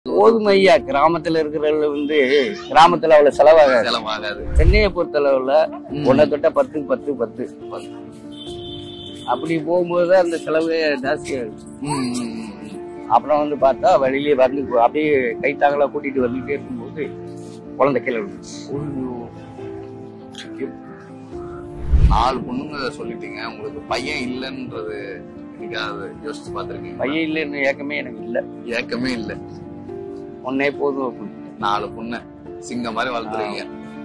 போதும் ஐயா கிராமத்துல இருக்கிறவங்க வந்து கிராமத்துல அவ்வளவு செலவாகாது செலவாகாது சென்னையை பொறுத்தளவுல ஒன்றை தொட்ட பத்து பத்து பத்து அப்படி போகும்போது அந்த செலவு ஜாஸ்தியாகுது ம், ம், ம். அப்புறம் வந்து பார்த்தா வழியிலே வந்து அப்படியே கைத்தாங்களா கூட்டிட்டு வந்துட்டே இருக்கும்போது குழந்தை கீழே விழுந்துச்சு. நாலு பொண்ணுங்க சொல்லிட்டீங்க உங்களுக்கு பையன் இல்லைன்றது என்னைக்காவது யோசிச்சு பார்த்திருக்கீங்க பையன் இல்லைன்னு ஏக்கமே எனக்கு இல்லை ஏக்கமே இல்லை ஒன்னே போதும் அப்படின்னு. நாலு பொண்ணு சிங்கம் மாதிரி வளர்த்துறீங்க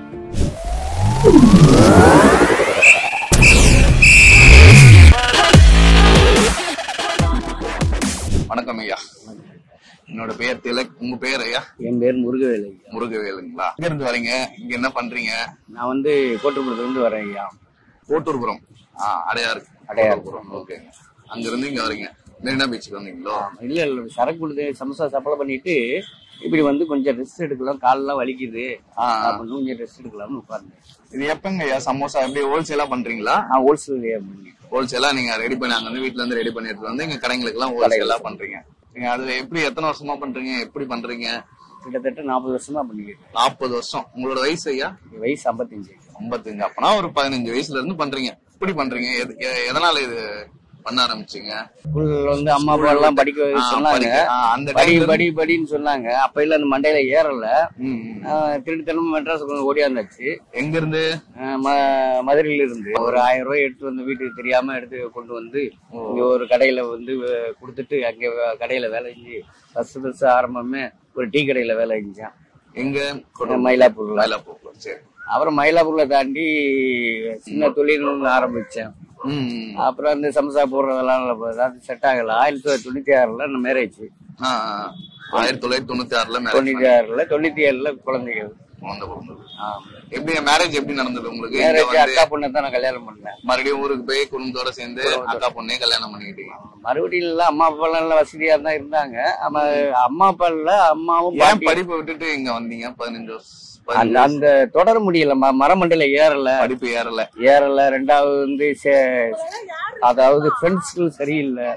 வணக்கம் ஐயா என்னோட பெயர் திலக் உங்க பேர் ஐயா என் பேர் முருகவேலை ஐயா முருகவேலுங்களா எங்க இருந்து வரீங்க இங்க என்ன பண்றீங்க நான் வந்து கோட்டுப்புறத்துல இருந்து வரேன் ஐயா கோட்டூர்புரம் ஆ அடையாறு அடையாறு. கோட்டூர்புரம் ஓகே அங்க இருந்து இங்க வரீங்க மெரினா பீச்சுக்கு வந்தீங்களோ இல்ல இல்ல சரக்கு கொடுத்து சமோசா சப்ளை பண்ணிட்டு இப்படி வந்து கொஞ்சம் ரெஸ்ட் எடுக்கலாம் காலெல்லாம் வலிக்குது ஆ, ஆ. அப்படின்னு கொஞ்சம் ரெஸ்ட் எடுக்கலாம்னு உட்கார்ந்தேன் இது எப்பங்க ஐயா சமோசா எப்படி ஹோல்சேலா பண்றீங்களா நான் ஹோல்சேல் பண்ணி ஹோல்சேலா நீங்க ரெடி பண்ணி அங்க வந்து வீட்ல இருந்து ரெடி பண்ணி எடுத்து வந்து எங்க கடைங்களுக்கு எல்லாம் ஹோல்சேலா பண்றீங்க நீங்க அது எப்படி எத்தனை வருஷமா பண்றீங்க எப்படி பண்றீங்க கிட்டத்தட்ட நாற்பது வருஷமா பண்ணிக்கிட்டு நாற்பது வருஷம் உங்களோட வயசு ஐயா இருக்கேன். வயசு ஐம்பத்தஞ்சு ஐம்பத்தஞ்சு அப்பனா ஒரு பதினஞ்சு வயசுல இருந்து பண்றீங்க எப்படி பண்றீங்க எது- எ- எதனால இது பண்ண ஆரம்பிச்சீங்க ஸ்கூல்ல வந்து அம்மா அப்பா எல்லாம் படிக்க ஆ, சொன்னாங்க படிக்க. ஆ, அந்த படி டைம்ல படி படின்னு சொன்னாங்க அப்ப இல்ல அந்த மண்டையில ஏறல ம், ம். ஆஹ் திருட்டுத்தனமா மெட்ராஸ் ஓடியாந்தாச்சு எங்க இருந்து ஆஹ் ம- மதுரையில இருந்து ஒரு ஆயிரம் ரூபாய் எடுத்து வந்து வீட்டுக்கு தெரியாம எடுத்து கொண்டு வந்து இங்க ஒரு கடையில வந்து அஹ், கொடுத்துட்டு அங்க வே- கடையில வேலை செஞ்சு ஃபர்ஸ்ட் ஃபர்ஸ்ட் ஆரம்பமே ஒரு டீ கடையில வேலை செஞ்சேன் எங்க மயிலாப்பூர்ல மயிலாப்பூர் சரி அப்புறம் மயிலாப்பூர்ல தாண்டி சின்ன தொழில் ஒண்ணு ஆரம்பிச்சேன் ம், ம். அப்புறம் அந்த சமோசா போடுறதெல்லாம் அதாவது செட் ஆகல ஆயிரத்தி தொள்ளாயிரத்தி தொண்ணூத்தி ஆறுல நான் மேரேஜ் ஆ, ஆ, ஆ. ஆயிரத்தி தொள்ளாயிரத்தி தொண்ணூத்தி ஆறுல மேரேஜ் தொண்ணூத்தி ஆறுல தொண்ணூத்தி ஏழுல குழந்தைங்க குழந்தை பிறந்தது எப்படி மேரேஜ் எப்படி நடந்தது உங்களுக்கு இங்க மேரேஜ் வந்து அக்கா பொண்ணை தான் நான் கல்யாணம் பண்ணேன் மறுபடியும் ஊருக்கு போய் குடும்பத்தோட சேர்ந்து அக்கா பொண்ணே கல்யாணம் பண்ணிக்கிட்டீங்க மறுபடியும் இல்ல அம்மா அப்பா எல்லாம் நல்ல வசதியா தான் இருந்தாங்க ஆமா அம்மா அப்பா இல்ல அம்மாவும் ஏன் பாட்டி படிப்பை விட்டுட்டு இங்க வந்தீங்க பதினஞ்சு வருஷம் அந்த பதினஞ்சு அந்த தொடர முடியல ம- மரமண்டையில ஏறல படிப்பு ஏறல ஏறல ரெண்டாவது வந்து சே- அதாவது ஃப்ரெண்ட்ஸ்கள் சரியில்லை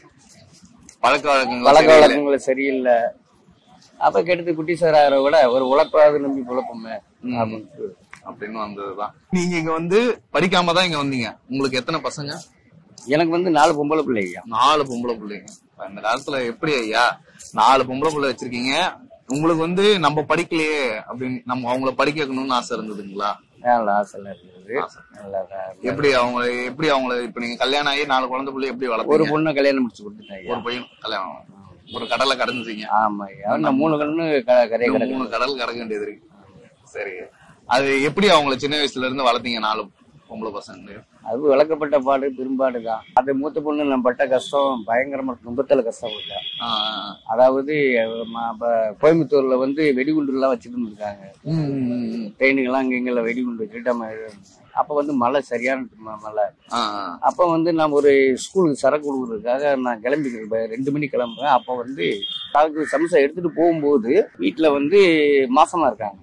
பழக்க வழக்கங்கள் பழக்க சரியில்லை. வழக்கங்கள் சரியில்லை அப்ப கெடுத்து குட்டி சார் ஆகிற விட ஒரு உழைப்பாவது நம்பி குழப்பமே அப்படின்ட்டு அப்படின்னு வந்ததுதான் நீங்க இங்க வந்து படிக்காம தான் இங்க வந்தீங்க உங்களுக்கு எத்தனை பசங்க எனக்கு வந்து நாலு பொம்பளை பிள்ளைங்க நாலு பொம்பளை பிள்ளைங்க அந்த காலத்துல எப்படி ஐயா நாலு பொம்பளை பிள்ளை வச்சிருக்கீங்க உங்களுக்கு வந்து நம்ம படிக்கலையே அப்படின்னு நம்ம அவங்கள படிக்க வைக்கணும்னு ஆசை இருந்ததுங்களா நல்ல ஆசைலாம் இருக்குது நல்லா தான். எப்படி அவங்க எப்படி அவங்கள இப்ப நீங்க கல்யாணம் ஆகி நாலு குழந்தை பிள்ளை எப்படி ஒரு வளர்ப்பீங்க பொண்ணு கல்யாணம் முடிச்சு கொடுத்துட்டேன் ஐயா ஒரு பையன் கல்யாணம் ஒரு கடலை கடந்துட்டீங்க ஆமா ஐயா நான் மூணு கண்ணு க- கரையை இன்னும் கிடக்கு மூணு கடல் கடக்க வேண்டியது இருக்கு சரி அது எப்படி அவங்கள சின்ன வயசுல இருந்து வளர்த்தீங்க நாலு பொம்பளை பசங்க அது விளக்கப்பட்ட பாடு பெரும்பாடு தான் அது மூத்த பொண்ணு நான் பட்ட கஷ்டம் பயங்கரமா துன்பத்துல கஷ்டப்பட்டேன் ஆ, ஆ, அதாவது ம- அப்ப கோயம்புத்தூர்ல வந்து வெடிகுண்டு எல்லாம் வச்சுட்டு இருந்திருக்காங்க ம், ம், ம், ம். ட்ரெயினுக்கெல்லாம் அங்க இங்கெல்ல வெடிகுண்டு வச்சுட்டு நம்ம அப்ப வந்து மழை சரியான ம- மழை ஆ, ஆ. அப்ப வந்து நான் ஒரு ஸ்கூலுக்கு சரக்கு கொடுக்குறதுக்காக நான் கிளம்பி இப்ப ரெண்டு மணி கிளம்புறேன் அப்ப வந்து அதுக்கு சம்சா எடுத்துட்டு போகும்போது வீட்டுல வந்து மாசமா இருக்காங்க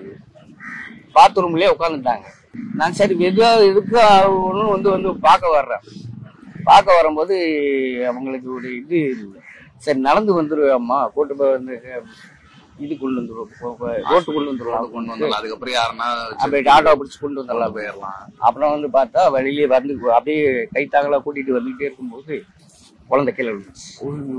பாத்ரூம்லயே உட்காந்துட்டாங்க நான் சரி எதுவா எதுக்கு ஆகணும்னு வந்து வந்து பார்க்க வர்றேன் பார்க்க வரும்போது அவங்களுக்கு ஒரு இது இல்லை. சரி நடந்து வந்துருவேம்மா கூட்டு போய் வந்து இது கொண்டு வந்துருவோம் ரோட்டு கொண்டு வந்துருவோம் கொண்டு வந்தோம் அதுக்கப்புறம் யாருன்னா அப்படியே ஆட்டோ பிடிச்சி கொண்டு வந்துடலாம் போயிடலாம் அப்புறம் வந்து பார்த்தா வழியிலே வந்து அப்படியே கைத்தாங்களா கூட்டிட்டு வந்துகிட்டே இருக்கும்போது குழந்தை கீழே விழுந்துச்சு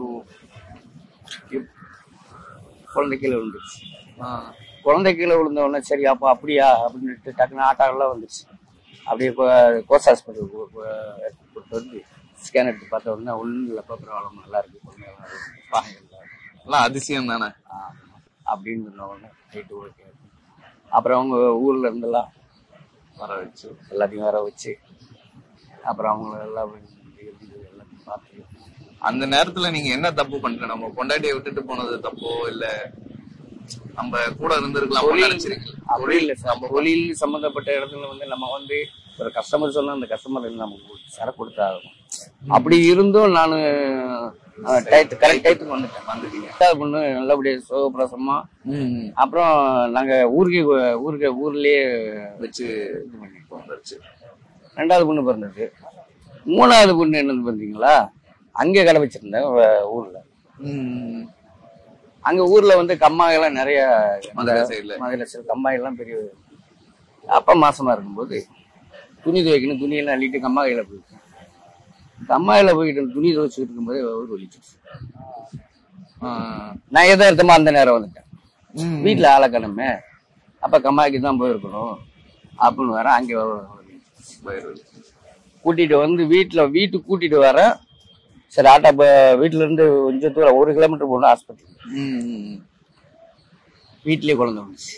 இப்- குழந்தை கீழே விழுந்துச்சு குழந்தை கீழே விழுந்த உடனே சரி அப்போ அப்படியா அப்படின்ட்டு டக்குன்னு ஆட்டோலாம் வந்துச்சு அப்படியே கோ- கோஸ் ஹாஸ்பிட்டல் கூப்பிட்டு வந்து ஸ்கேன் எடுத்து பார்த்த உடனே ஒன்றும் இல்லை பரவாயில்ல நல்லா இருக்கு பொண்ணு பாருங்க எல்லாம் அதிசயம் தானே அப்படின்னு சொன்ன உடனே ரைட்டு ஓகே அப்புறம் அவங்க ஊர்ல இருந்தெல்லாம் வர வச்சு எல்லாத்தையும் வர வச்சு அப்புறம் அவங்கள எல்லாம் இருந்து எல்லாத்தையும் பார்த்து அந்த நேரத்துல நீங்க என்ன தப்பு பண்றீங்க நம்ம பொண்டாட்டியை விட்டுட்டு போனது தப்போ இல்ல நம்ம கூட இருந்திருக்கலாம் தொழில் நினைச்சிருக்கீங்க அப்படி இல்லை சார் தொழில் சம்பந்தப்பட்ட இடத்துல வந்து நம்ம வந்து ஒரு கஸ்டமர் சொன்னா அந்த கஸ்டமர் நமக்கு சரக்கு கொடுத்தாகணும் அப்படி இருந்தும் நான் டயத்து கரெக்ட் டயத்துக்கு வந்துட்டேன் வந்துட்டீங்க ரெண்டாவது பொண்ணு நல்லபடியாக சுகப்பிரசமா அப்புறம் நாங்க ஊருக்கே ஊருக்கு ஊர்லயே வச்சு இது பண்ணிட்டோம் வந்துருச்சு ரெண்டாவது பொண்ணு பிறந்தது மூணாவது பொண்ணு என்னது பார்த்தீங்களா அங்கே கடை வச்சிருந்தேன் வ- ஊர்ல ம். அங்க ஊர்ல வந்து கம்மாயெல்லாம் நிறைய மதுரை சைடுல மதுரை சில கம்மாயெல்லாம் பெரிய அப்பா மாசமா இருக்கும்போது துணி துவைக்கணும் துணியெல்லாம் அள்ளிட்டு கம்மாயில போயிட்டேன் கம்மாயில போயிட்டு துணி துவைச்சிட்டு இருக்கும்போதே ஒரு வலிச்சிச்சு நான் எதார்த்தமா அந்த நேரம் வந்துட்டேன் வீட்டுல ஆளை காணுமே அப்ப கம்மாய்க்கு தான் போயிருக்கணும் அப்படின்னு வரேன் அங்கே கூட்டிட்டு வந்து வீட்டுல வீட்டுக்கு கூட்டிட்டு வரேன் சரி ஆட்டோ இப்போ வீட்டுல இருந்து கொஞ்சம் தூரம் ஒரு கிலோமீட்டர் போகணும் ஹாஸ்பிட்டல் வீட்லயே குழந்தை வந்துச்சு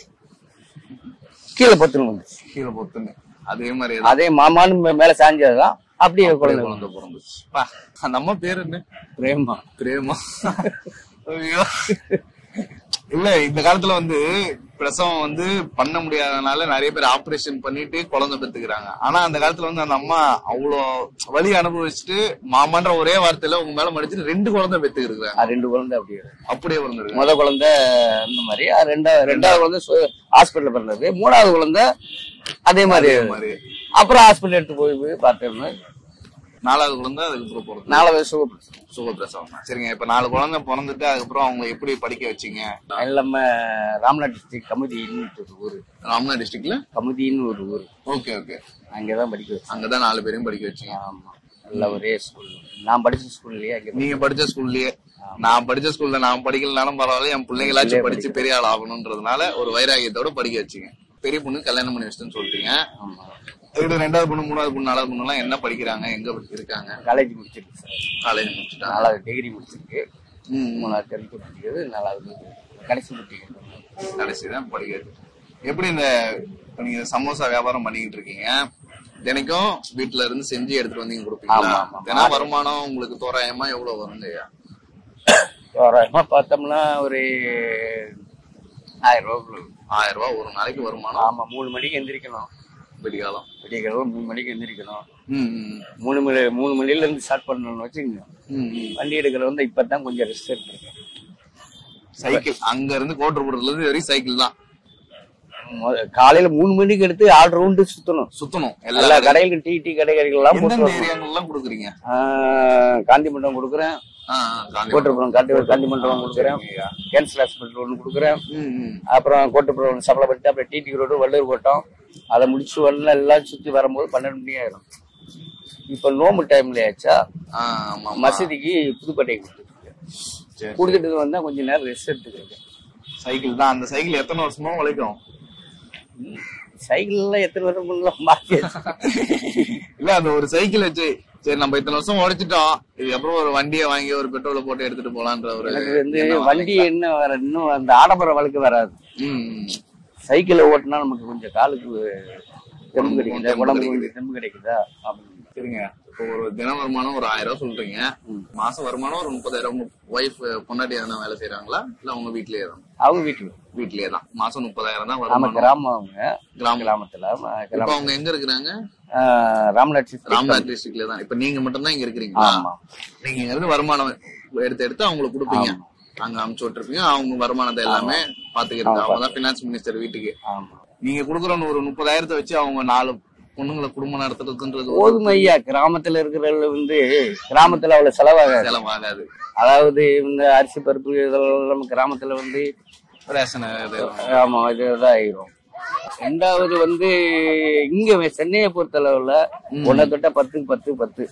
கீழே பத்துன்னு வந்துச்சு கீழே பொத்துன்னு அதே மாதிரி அதே மாமான்னு மே- மேல சாஞ்சதுதான் அப்படியே குழந்தை குழந்தை பிறந்துச்சு பா, அந்த அம்மா பேர் என்ன பிரேமா பிரேமா ஐயோ இல்ல இந்த காலத்துல வந்து பிரசவம் வந்து பண்ண முடியாதனால நிறைய பேர் ஆபரேஷன் பண்ணிட்டு குழந்தை பெத்துக்கிறாங்க ஆனா அந்த காலத்துல வந்து அந்த அம்மா அவ்வளோ வலி அனுபவிச்சுட்டு மாமான்ற ஒரே வார்த்தையில உங்க மேல மடிச்சிட்டு ரெண்டு குழந்தை பெத்துக்கிறாங்க அது ரெண்டு குழந்தை அப்படியே அப்படியே பிறந்திருக்கு முத குழந்தை அந்த மாதிரி அது ரெண்டாவது ரெண்டாவது குழந்தை ஹாஸ்பிட்டல் பிறந்தது மூணாவது குழந்தை அதே மாதிரி அதே மாதிரி அப்புறம் ஹாஸ்பிட்டல் எடுத்து போய் போய் பார்த்துருந்தேன் நாலாவது குழந்தை அதுக்கப்புறம் பிறந்து நாலாவது சுகப்பிரசவம் சுகப்பிரசவம் சரிங்க இப்ப நாலு குழந்தை பிறந்துட்டு அதுக்கப்புறம் அவங்க எப்படி படிக்க வச்சீங்க எல்லாமே ராம்நாத் டிஸ்ட்ரிக்ட் கமுதின்னு ஒரு ஊர் ராமநாத் டிஸ்ட்ரிக்ட்ல கமுதின்னு ஒரு ஊர் ஓகே ஓகே அங்கதான் படிக்க வச்சேன் அங்கதான் நாலு பேரையும் படிக்க வச்சீங்க ஆமா எல்லாம் ஒரே ஸ்கூல் நான் படிச்ச ஸ்கூல்லயே அங்க நீங்க படிச்ச ஸ்கூல்லயே நான் படிச்ச ஸ்கூல்ல நான் படிக்கலனாலும் பரவாயில்ல என் பிள்ளைங்களாச்சும் படிச்சு பெரிய ஆள் ஆகணும்ன்றதுனால ஒரு வைராகியத்தோட படிக்க வச்சீங்க பெரிய பொண்ணு கல்யாணம் பண்ணி வச்சுன்னு சொல்லிட்டீங்க ஆமா இது ரெண்டாவது பொண்ணு மூணாவது பொண்ணு நாலாவது பொண்ணு எல்லாம் என்ன படிக்கிறாங்க எங்க இருக்காங்க காலேஜ் முடிச்சிருக்கு சார் காலேஜ் முடிச்சுட்டாங்க நாலாவது டிகிரி முடிச்சிருக்கு ம், ம். மூணாவது தெரிஞ்சு படிக்கிறது நாலாவது கடைசி முடிக்கிறது கடைசி தான் படிக்கிறது எப்படி இந்த இப்ப நீங்க சமோசா வியாபாரம் பண்ணிக்கிட்டு இருக்கீங்க தினைக்கும் வீட்டுல இருந்து செஞ்சு எடுத்துட்டு வந்து இங்க கொடுப்பீங்களா ஆமா, ஆமா. தினம் வருமானம் உங்களுக்கு தோராயமா எவ்வளவு வருங்க ஐயா தோராயமா பார்த்தோம்னா ஒரு ஆயிரம் ரூபாய் வரும். ஆயிரம் ரூபாய் ஒரு நாளைக்கு வருமானம் ஆமா மூணு மணிக்கு எந்திரிக்கணும் விடிகாலம் விடியகாலம் மூணு மணிக்கு எந்திரிக்கணும் ம், ம், மூணு மணி மூணு மணில இருந்து ஸ்டார்ட் பண்ணணும்னு வச்சுக்கோங்க ம், ம். வண்டி எடுக்கிற வந்து இப்பதான் கொஞ்சம் ரெஸ்ட் எடுத்திருக்கேன் சைக்கிள் அங்க இருந்து கோட்டர்புரத்துல இருந்து வெறும் சைக்கிள் தான் மொத- காலையில மூணு மணிக்கு எடுத்து ஆல் ரவுண்டு சுத்தணும் சுத்தணும் எல்லா எல்லா கடைகளுக்கும் டீ டீ கடைகள் எல்லாம் போட்டு எந்தெந்த வரணும். ஏரியாங்கள்லாம் கொடுக்குறீங்க ஆஹ், காந்தி மண்டபம் கொடுக்குறேன் ஆ, ஆ, காந்தி கோட்டப்புறம் காந்தி காந்தி மண்டபம் கொடுக்குறேன் சரிங்கய்யா. கேன்சர் ஹாஸ்பிட்டல் ஒன்று கொடுக்குறேன் ம், ம். அப்புறம் கோட்டப்புறம் ஒன்று சப்ளை பண்ணிட்டு அப்புறம் டிடி ரோடு வள்ளூர் கோட்டம் அதை முடிச்சு வரல எல்லாம் சுற்றி வரும்போது பன்னெண்டு மணி ஆயிரும் இப்போ நோம்பு டைம்ல ஆச்சா ஆ, ஆமா, ஆமா. மசூதிக்கு புதுப்பேட்டை கொடுத்துருக்கேன் சரி. கொடுத்துட்டு வந்தா கொஞ்ச நேரம் ரெஸ்ட் எடுத்துக்கிறேன் சைக்கிள் தான் அந்த சைக்கிள் எத்தனை வருஷமா உழைக்கும் சைக்கிள்லாம் எத்தனை வருஷம் பண்ணலாம் மாற்றி இல்ல அந்த ஒரு சைக்கிள் வச்சு சரி நம்ம இத்தனை வருஷம் உழைச்சிட்டோம் இதுக்கப்புறம் ஒரு வண்டியை வாங்கி ஒரு பெட்ரோலை போட்டு எடுத்துட்டு போலான்ற ஒரு எனக்கு வந்து எண்ணம் வண்டி என்ன வர இன்னும் அந்த ஆடம்பர வழக்கு வராது ம், ம். சைக்கிளை ஓட்டினா நமக்கு கொஞ்சம் காலுக்கு தெம்பு கிடைக்குதா தெம்பு உடம்புக்கு கிடைக்குது. கொஞ்சம் தெம்பு கிடைக்குதா அப்படின்னு சரிங்க இப்போ ஒரு தின வருமானம் ஒரு ஆயிரம் ரூபாய் சொல்றீங்க ம். மாசம் வருமானம் ஒரு முப்பதாயிரம் உங்க ஒய்ஃப் பொண்டாட்டி எதனா வேலை செய்யறாங்களா இல்ல அவங்க வீட்லயே தான் அவங்க வீட்டுல வீட்லயே தான் மாசம் முப்பதாயிரம் தான் ஆமா வருமானம் கிராமம் அவங்க கிராமம் கிராமத்துல ஆமா, இப்ப கிராமம் அவங்க எங்க இருக்கிறாங்க ஆஹ், ராம்நாத் district. ராம்நாத் டிஸ்ட்ரிக்ட்ல தான் இப்ப நீங்க மட்டும் தான் இங்க இருக்கிறீங்களா ஆமா நீங்க இங்க இருந்து வருமானம் எடுத்து எடுத்து அவங்களுக்கு கொடுப்பீங்க அங்க அமுச்சு விட்டுருப்பீங்க அவங்க வருமானத்தை எல்லாமே பாத்துக்கிறது அவங்க தான் பினான்ஸ் மினிஸ்டர் வீட்டுக்கு ஆமா நீங்க குடுக்குற ஒரு முப்பதாயிரத்தை வச்சு அவங்க நாலு பொண்ணுங்களை குடும்பம் நடத்துறதுன்றது ஒரு போதும் ஐயா கிராமத்துல இருக்கிறவங்க வந்து கிராமத்துல அவ்வளவு செலவாகாது செலவாகாது அதாவது இந்த அரிசி பருப்பு இதெல்லாம் நம்ம கிராமத்துல வந்து ரேஷன் இது ஆமா இதுதான் ஆயிரும் ரெண்டாவது வந்து இங்க சென்னையை பொறுத்தளவுல ஒன்ன தொட்ட பத்துக்கு பத்து பத்து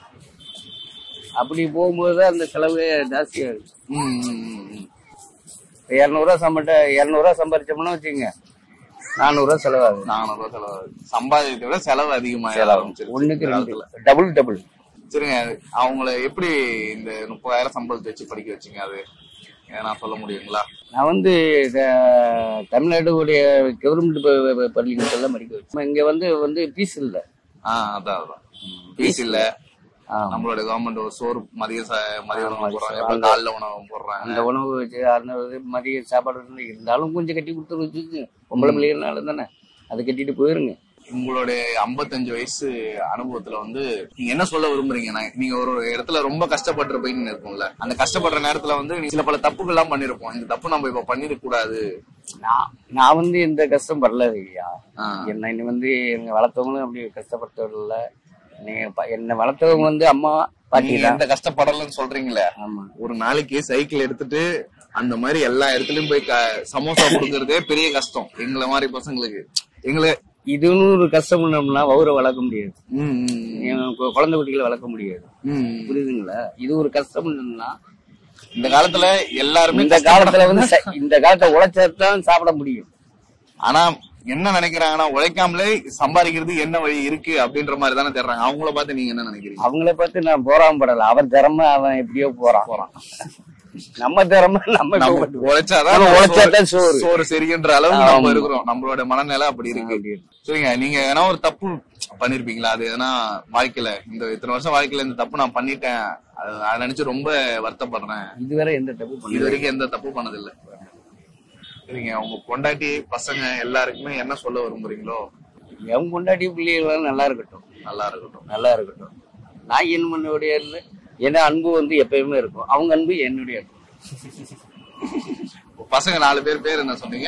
அப்படி போகும்போது அந்த செலவு ஜாஸ்தியாகுது ம், ம், ம், ம். இப்ப இருநூறுவா சம்பட்ட இருநூறுவா சம்பாரிச்சோம்னா வச்சுங்க நானூறுவா செலவாகுது நானூறு ரூபாய் செலவு சம்பாதிக்கிறத விட செலவு அதிகமாக ஆரம்பிச்சிருச்சு ஒண்ணுக்கு இந்த ரெண்டு காலத்துல. டபுள் டபுள் சரிங்க அவங்கள எப்படி இந்த முப்பதாயிரம் சம்பளத்தை வச்சு படிக்க வச்சீங்க அது ஏன்னா சொல்ல முடியுங்களா நான் வந்து த- தமிழ்நாடுடைய கவர்மெண்ட் பள்ளிக்கூடத்துல படிக்க வச்சேன் இங்க வந்து வந்து ஃபீஸ் இல்ல ஆஹ் அதான் அதான் ஃபீஸ் இல்ல ஆமா. நம்மளோட கவர்மெண்ட் ஒரு சோறு மதிய சா- மதிய உணவு போடுறாங்க இப்ப காலைல உணவு போடுறாங்க அந்த உணவு வச்சு அந்த இது மதிய சாப்பாடு இருந்து இருந்தாலும் கொஞ்சம் கட்டி கொடுத்து வச்சுக்கு பொம்பளை பிள்ளைகள்னால தானே அதை கட்டிட்டு போயிருங்க உங்களுடைய 55 வயசு அனுபவத்துல வந்து நீங்க என்ன சொல்ல விரும்புறீங்க நான் நீங்க ஒரு இடத்துல ரொம்ப கஷ்டப்பட்டிருப்பீங்கன்னு இருக்கும்ல அந்த கஷ்டப்படுற நேரத்துல வந்து நீங்க சில பல தப்புகள் எல்லாம் பண்ணிருப்போம் இந்த தப்பு நம்ம இப்ப பண்ணிடக் கூடாது நான் நான் வந்து எந்த கஷ்டம் படல ஐயா ஆஹ் என்ன இன்னும் வந்து எங்க வளர்த்தவங்களும் அப்படி கஷ்டப்பட்டவர்கள் இல்ல நீங்க ப- என்னை வளர்த்தவங்க வந்து அம்மா பாட்டி நீங்க தான் எந்த கஷ்டப்படலன்னு சொல்றீங்களே ஆமா ஒரு நாளைக்கு சைக்கிள் எடுத்துட்டு அந்த மாதிரி எல்லா இடத்துலயும் போய் க- சமோசா கொடுக்கறதே பெரிய கஷ்டம் எங்களை மாதிரி பசங்களுக்கு எங்களை இதுன்னு ஒரு கஷ்டம் பண்ணோம்னா வவுரை வளர்க்க முடியாது ம், ம், என் கு- குழந்தை குட்டிகளை வளர்க்க முடியாது ம், ம். புரியுதுங்களா இது ஒரு கஷ்டம் பண்ணோம்னா இந்த காலத்துல எல்லாருமே இந்த காலத்துல வந்து ச- இந்த காலத்துல உழைச்சாதான் சாப்பிட முடியும் ஆனா என்ன நினைக்கிறாங்கன்னா உழைக்காமலே சம்பாதிக்கிறது என்ன வழி இருக்கு அப்படின்ற மாதிரி தானே தேடுறாங்க அவங்கள பார்த்து நீங்க என்ன நினைக்கிறீங்க அவங்கள பார்த்து நான் போராமப்படல அவன் திறமை அவன் எப்படியோ போறான் போறான் நம்ம திறமை நம்ம நம்ம போகட்டும். உழைச்சாதான் நம்ம நம்ம உழைச்சாதான் சோறு. சோறு சரின்ற அளவுக்கு நம்ம ஆமா. இருக்கிறோம் நம்மளோட மனநிலை அப்படி இருக்கு அப்படி இருக்கு. சரிங்க நீங்க எதனா ஒரு தப்பு பண்ணிருப்பீங்களா அது எதனா வாழ்க்கையில இந்த இத்தனை வருஷம் வாழ்க்கையில இந்த தப்பு நான் பண்ணிட்டேன் அது அதை நினைச்சு ரொம்ப வருத்தப்படுறேன் இதுவரை எந்த தப்பு இது பண்ணல வரைக்கும் எந்த தப்பு பண்ணதில்லை சரிங்க உங்க பொண்டாட்டி பசங்க எல்லாருக்குமே என்ன சொல்ல விரும்புறீங்களோ என் கொண்டாடி பிள்ளைகள் நல்லா இருக்கட்டும் நல்லா இருக்கட்டும் நல்லா இருக்கட்டும் நான் என் மண்ணுடைய இல்லை என் அன்பு வந்து எப்பயுமே இருக்கும் அவங்க அன்பு என்னுடைய அன்பு பசங்க நாலு பேர் பேர் என்ன சொன்னீங்க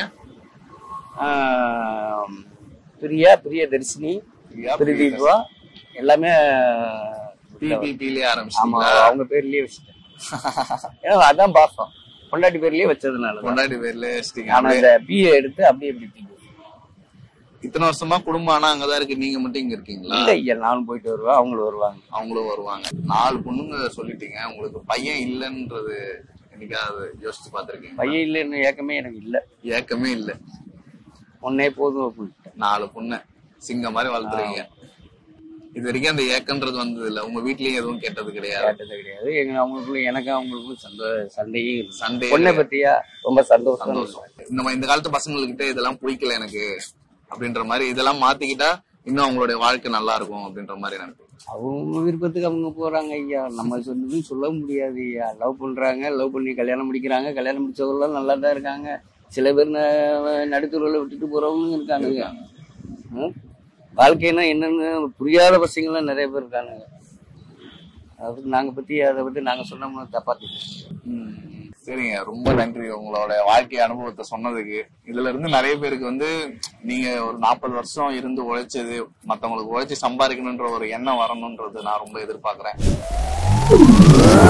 ஆஹ் பிரியா பிரிய தரிசினி பிரியா, பிரிதீபா எல்லாமே பிபிபிலே ஆமா ஆரம்பிச்சிட்டீங்களா அவங்க பேர்லயே வச்சுட்டேன் ஏன்னா அதான் பாசம் பொண்டாட்டி பேர்லயே வச்சதுனால தான். பொண்டாட்டி பேர்ல வச்சிட்டீங்க ஆனா இந்த பிஏ எடுத்து அப்படியே இப்படி தூக்கி இத்தனை வருஷமா குடும்பம் ஆனா அங்கதான் இருக்கு நீங்க மட்டும் இங்க இருக்கீங்களா இல்ல ஐயா நானும் போயிட்டு வருவேன் அவங்களும் வருவாங்க அவங்களும் வருவாங்க நாலு பொண்ணுங்க சொல்லிட்டீங்க உங்களுக்கு பையன் இல்லைன்றது என்னைக்காவது யோசிச்சு பாத்திருக்கீங்க பையன் இல்லைன்னு ஏக்கமே எனக்கு இல்ல ஏக்கமே இல்ல ஒன்னே போதும் அப்படின்ட்டு நாலு பொண்ணு சிங்க மாதிரி வளர்த்துறீங்க இது வரைக்கும் அந்த ஏக்கன்றது வந்தது இல்ல உங்க வீட்லயும் எதுவும் கேட்டது கிடையாது கேட்டது கிடையாது எங்க அவங்களுக்குள்ள எனக்கு அவங்களுக்குள்ள சந்தோ சண்டையும் இல்லை. சண்டே பொண்ணை பத்தியா ரொம்ப சந்தோஷம் சந்தோஷம் இந்த மாதிரி இந்த காலத்து பசங்கள்கிட்ட இதெல்லாம் பிடிக்கல எனக்கு அப்படின்ற மாதிரி இதெல்லாம் மாத்திக்கிட்டா இன்னும் அவங்களுடைய வாழ்க்கை நல்லா இருக்கும் அப்படின்ற மாதிரி நினைப்பேன் அவங்க விருப்பத்துக்கு அவங்க போறாங்க ஐயா நம்ம சொன்னதும் சொல்ல முடியாது ஐயா லவ் பண்றாங்க லவ் பண்ணி கல்யாணம் முடிக்கிறாங்க கல்யாணம் முடிச்சவங்களாம் நல்லா தான் இருக்காங்க சில பேர் ந- நடுத்தருவில் விட்டுட்டு போறவங்க இருக்கானுங்க ம்? வாழ்க்கைன்னா என்னன்னு புரியாத பசங்களாம் நிறைய பேர் இருக்கானுங்க அதுக்கு நாங்க பத்தி அதை பத்தி நாங்க சொன்னோம்னா தப்பா தெரியும் ம். சரிங்க ரொம்ப நன்றி உங்களோட வாழ்க்கை அனுபவத்தை சொன்னதுக்கு இதுல இருந்து நிறைய பேருக்கு வந்து நீங்க ஒரு நாற்பது வருஷம் இருந்து உழைச்சது மத்தவங்களுக்கு உழைச்சு சம்பாதிக்கணுன்ற ஒரு எண்ணம் வரணும்ன்றது நான் ரொம்ப எதிர்பார்க்கறேன்